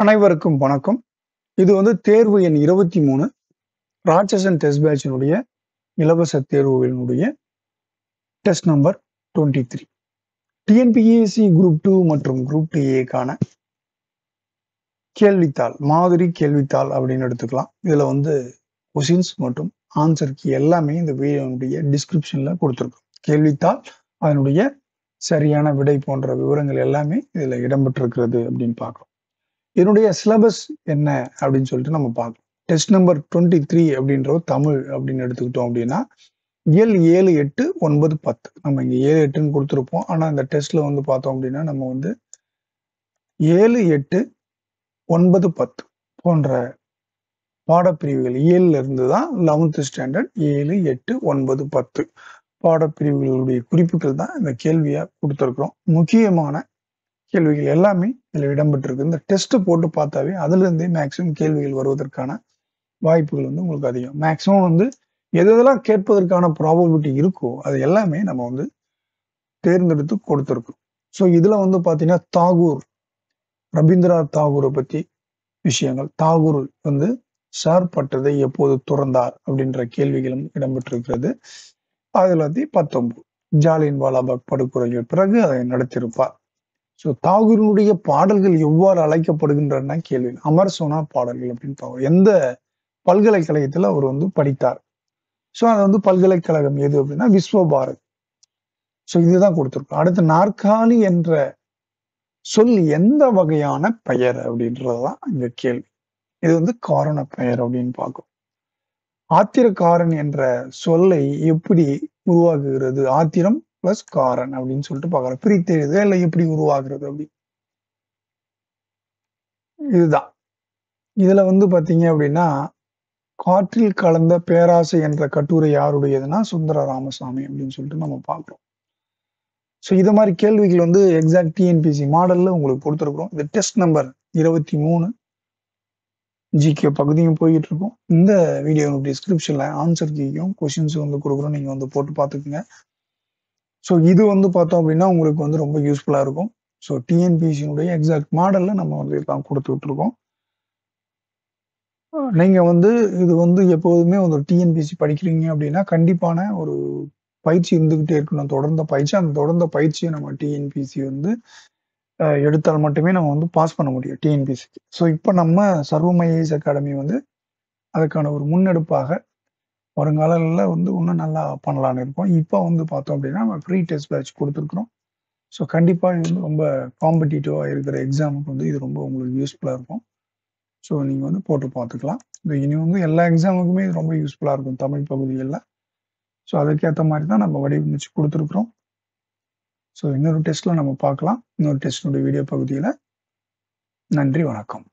அனைவருக்கும் வணக்கம் இது வந்து தேர்வு எண் இருபத்தி மூணு ராட்சசன் டெஸ்ட் பேட்சினுடைய இலவச தேர்வுகளினுடைய test number twenty three TNPSC group two மற்றும் குரூப் டூ ஏக்கான கேள்வித்தாள் மாதிரி கேள்வித்தாள் அப்படின்னு எடுத்துக்கலாம் இதுல வந்து கொஷின்ஸ் மற்றும் ஆன்சர் கீ எல்லாமே இந்த வீடியோனுடைய டிஸ்கிரிப்ஷன்ல கொடுத்துருக்கோம் கேள்வித்தாள் அதனுடைய சரியான விடை போன்ற விவரங்கள் எல்லாமே இதுல இடம்பெற்றிருக்கிறது அப்படின்னு பார்க்கலாம் இதனுடைய சிலபஸ் என்ன அப்படின்னு சொல்லிட்டு நம்ம பார்க்கலாம் டெஸ்ட் நம்பர் டுவெண்ட்டி த்ரீ அப்படின்ற தமிழ் அப்படின்னு எடுத்துக்கிட்டோம் அப்படின்னா இயல் ஏழு எட்டு ஒன்பது பத்து நம்ம இங்க ஏழு எட்டுன்னு கொடுத்துருப்போம் ஆனா இந்த டெஸ்ட்ல வந்து பார்த்தோம் அப்படின்னா நம்ம வந்து ஏழு எட்டு ஒன்பது பத்து போன்ற பாடப்பிரிவுகள் ஏழுல இருந்து தான் லெவன்த் ஸ்டாண்டர்ட் ஏழு எட்டு ஒன்பது பத்து பாடப்பிரிவுகளுடைய குறிப்புகள் தான் இந்த கேள்வியா கொடுத்துருக்குறோம் முக்கியமான கேள்விகள் எல்லாமே இதுல இடம்பெற்றிருக்கு இந்த டெஸ்ட் போட்டு பார்த்தாவே அதுல இருந்தே மேக்சிமம் கேள்விகள் வருவதற்கான வாய்ப்புகள் வந்து உங்களுக்கு அதிகம் மேக்சிமம் வந்து எது எதெல்லாம் கேட்பதற்கான ப்ராபபிலிட்டி இருக்கோ அது எல்லாமே நம்ம வந்து தேர்ந்தெடுத்து கொடுத்துருக்கோம் ஸோ இதுல வந்து பாத்தீங்கன்னா தாகூர் ரவீந்திரநாத் தாகூரை பத்தி விஷயங்கள் தாகூர் வந்து சார்பட்டதை எப்போது துறந்தார் அப்படின்ற கேள்விகளும் இடம்பெற்றிருக்கிறது ஆயிரத்தி தொள்ளாயிரத்தி பத்தொன்பது ஜாலியன் வாலாபாக் படுகொலைக்கு பிறகு அதை நடத்தியிருப்பார் ஸோ தாகூரினுடைய பாடல்கள் எவ்வாறு அழைக்கப்படுகின்றன கேள்வி அமர் சோனா பாடல்கள் அப்படின்னு பார்க்கணும் எந்த பல்கலைக்கழகத்துல அவர் வந்து படித்தார் ஸோ அது வந்து பல்கலைக்கழகம் எது அப்படின்னா விஸ்வபாரத் ஸோ இதுதான் கொடுத்துருக்கோம் அடுத்து நாற்காலி என்ற சொல் எந்த வகையான பெயர் அப்படின்றதுதான் இந்த கேள்வி இது வந்து காரண பெயர் அப்படின்னு பார்க்கும் ஆத்திரக்காரன் என்ற சொல்லை எப்படி உருவாக்குகிறது ஆத்திரம் பிளஸ் காரன் அப்படின்னு சொல்லிட்டு பார்க்கலாம் பிரித்தெழுது இல்லை எப்படி உருவாகிறது அப்படி இதுதான் இதுல வந்து பாத்தீங்க அப்படின்னா காற்றில் கலந்த பேராசை என்ற கட்டுரை யாருடையதுன்னா சுந்தர ராமசாமி அப்படின்னு சொல்லிட்டு நம்ம பார்க்கிறோம் ஸோ இது மாதிரி கேள்விகள் வந்து எக்ஸாக்ட் டிஎன்பிசி மாடல்ல உங்களுக்கு கொடுத்துருக்குறோம் இது டெஸ்ட் நம்பர் இருபத்தி மூணு ஜிகே பகுதியும் போயிட்டு இருக்கும் இந்த வீடியோ டிஸ்கிரிப்ஷன்ல ஆன்சர் கீயும் கொஷின்ஸ் வந்து கொடுக்குறோம் நீங்க வந்து போட்டு பார்த்துக்குங்க ஸோ இது வந்து பார்த்தோம் அப்படின்னா உங்களுக்கு வந்து ரொம்ப யூஸ்ஃபுல்லா இருக்கும் ஸோ டிஎன்பிசியினுடைய எக்ஸாக்ட் மாடல்ல நம்ம வந்து தான் கொடுத்துட்டு இருக்கோம் நீங்க வந்து இது வந்து எப்போதுமே ஒரு டிஎன்பிசி படிக்கிறீங்க அப்படின்னா கண்டிப்பான ஒரு பயிற்சி இருந்துகிட்டே இருக்கணும் தொடர்ந்த பயிற்சி அந்த தொடர்ந்த பயிற்சியை நம்ம டிஎன்பிசி வந்து எடுத்தால் மட்டுமே நம்ம வந்து பாஸ் பண்ண முடியும் டிஎன்பிசிக்கு ஸோ இப்போ நம்ம சர்வமயஸ் அகாடமி வந்து அதுக்கான ஒரு முன்னெடுப்பாக வருங்காலங்களில் வந்து இன்னும் நல்லா பண்ணலான்னு இருக்கோம் இப்போ வந்து பார்த்தோம் அப்படின்னா நம்ம ஃப்ரீ டெஸ்ட் பேட்ச் கொடுத்துருக்குறோம் ஸோ கண்டிப்பாக இது வந்து ரொம்ப காம்படிட்டிவாக இருக்கிற எக்ஸாமுக்கு வந்து இது ரொம்ப உங்களுக்கு யூஸ்ஃபுல்லாக இருக்கும் ஸோ நீங்கள் வந்து போட்டு பார்த்துக்கலாம் இது இனி வந்து எல்லா எக்ஸாமுக்குமே இது ரொம்ப யூஸ்ஃபுல்லாக இருக்கும் தமிழ் பகுதிகளில் ஸோ அதுக்கேற்ற மாதிரி தான் நம்ம வடிவமைச்சு கொடுத்துருக்குறோம் ஸோ இன்னொரு டெஸ்ட்டில் நம்ம பார்க்கலாம் இன்னொரு டெஸ்டினுடைய வீடியோ பகுதியில் நன்றி வணக்கம்